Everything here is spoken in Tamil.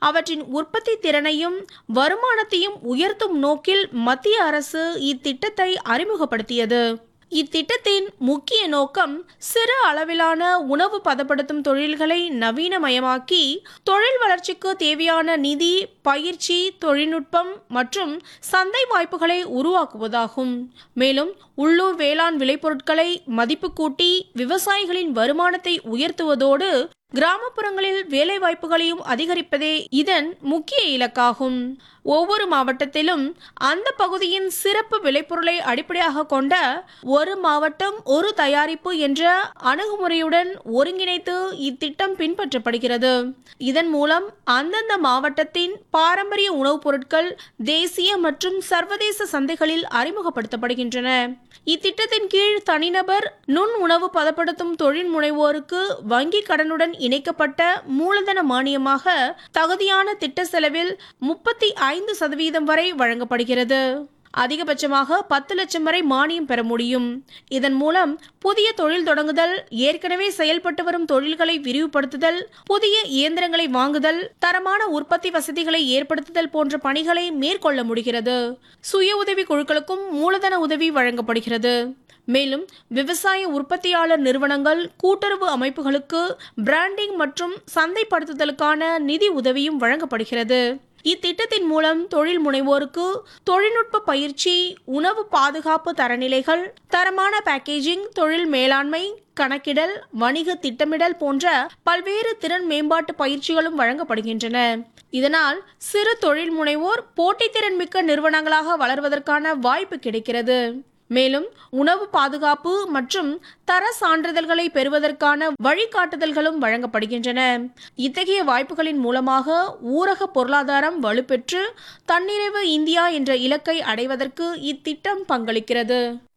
அவற்றின் உற்பத்தி திறனையும் வருமானத்தையும் உயர்த்தும் நோக்கில் மத்திய அரசு இத்திட்டத்தை அறிமுகப்படுத்தியது இத்திட்டத்தின் முக்கிய நோக்கம் சிறு அளவிலான உணவு பதப்படுத்தும் தொழில்களை நவீனமயமாக்கி தொழில் வளர்ச்சிக்கு தேவையான நிதி பயிற்சி தொழில்நுட்பம் மற்றும் சந்தை வாய்ப்புகளை உருவாக்குவதாகும் மேலும் உள்ளூர் வேளாண் விளைபொருட்களை மதிப்பு கூட்டி விவசாயிகளின் வருமானத்தை உயர்த்துவதோடு கிராமப்புறங்களில் வேலை வாய்ப்புகளையும் அதிகரிப்பதே இதன் முக்கிய இலக்காகும் ஒவ்வொரு மாவட்டத்திலும் அந்த பகுதியின் சிறப்பு விளைபொருளை அடிப்படையாக கொண்ட ஒரு மாவட்டம் ஒரு தயாரிப்பு என்ற அணுகுமுறையுடன் ஒருங்கிணைத்து இத்திட்டம் பின்பற்றப்படுகிறது இதன் மூலம் அந்தந்த மாவட்டத்தின் பாரம்பரிய உணவுப் பொருட்கள் தேசிய மற்றும் சர்வதேச சந்தைகளில் அறிமுகப்படுத்தப்படுகின்றன இத்திட்டத்தின் கீழ் தனிநபர் நுண் உணவு பதப்படுத்தும் தொழில் முனைவோருக்கு வங்கி கடனுடன் இணைக்கப்பட்ட மூலதன மானியமாக தகுதியான திட்ட செலவில் முப்பத்தி ஐந்து சதவீதம் வரை வழங்கப்படுகிறது அதிகபட்சமாக பத்து லட்சம் வரை மானியம் பெற முடியும் இதன் மூலம் புதிய தொழில் தொடங்குதல் ஏற்கனவே செயல்பட்டு வரும் தொழில்களை விரிவுபடுத்துதல் புதிய இயந்திரங்களை வாங்குதல் தரமான உற்பத்தி வசதிகளை ஏற்படுத்துதல் போன்ற பணிகளை மேற்கொள்ள முடிகிறது சுய உதவி குழுக்களுக்கும் மூலதன உதவி வழங்கப்படுகிறது மேலும் விவசாய உற்பத்தியாளர் நிறுவனங்கள் கூட்டுறவு அமைப்புகளுக்கு பிராண்டிங் மற்றும் சந்தைப்படுத்துதலுக்கான நிதி உதவியும் வழங்கப்படுகிறது இத்திட்டத்தின் மூலம் தொழில் முனைவோருக்கு தொழில்நுட்ப பயிற்சி உணவு பாதுகாப்பு தரநிலைகள் தரமான பேக்கேஜிங் தொழில் மேலாண்மை கணக்கிடல் வணிக திட்டமிடல் போன்ற பல்வேறு திறன் மேம்பாட்டு பயிற்சிகளும் வழங்கப்படுகின்றன இதனால் சிறு தொழில் முனைவோர் போட்டித்திறன் மிக்க நிறுவனங்களாக வளர்வதற்கான வாய்ப்பு கிடைக்கிறது மேலும் உணவு பாதுகாப்பு மற்றும் தர சான்றிதழ்களை பெறுவதற்கான வழிகாட்டுதல்களும் வழங்கப்படுகின்றன இத்தகைய வாய்ப்புகளின் மூலமாக ஊரக பொருளாதாரம் வலுப்பெற்று தன்னிறைவு இந்தியா என்ற இலக்கை அடைவதற்கு இத்திட்டம் பங்களிக்கிறது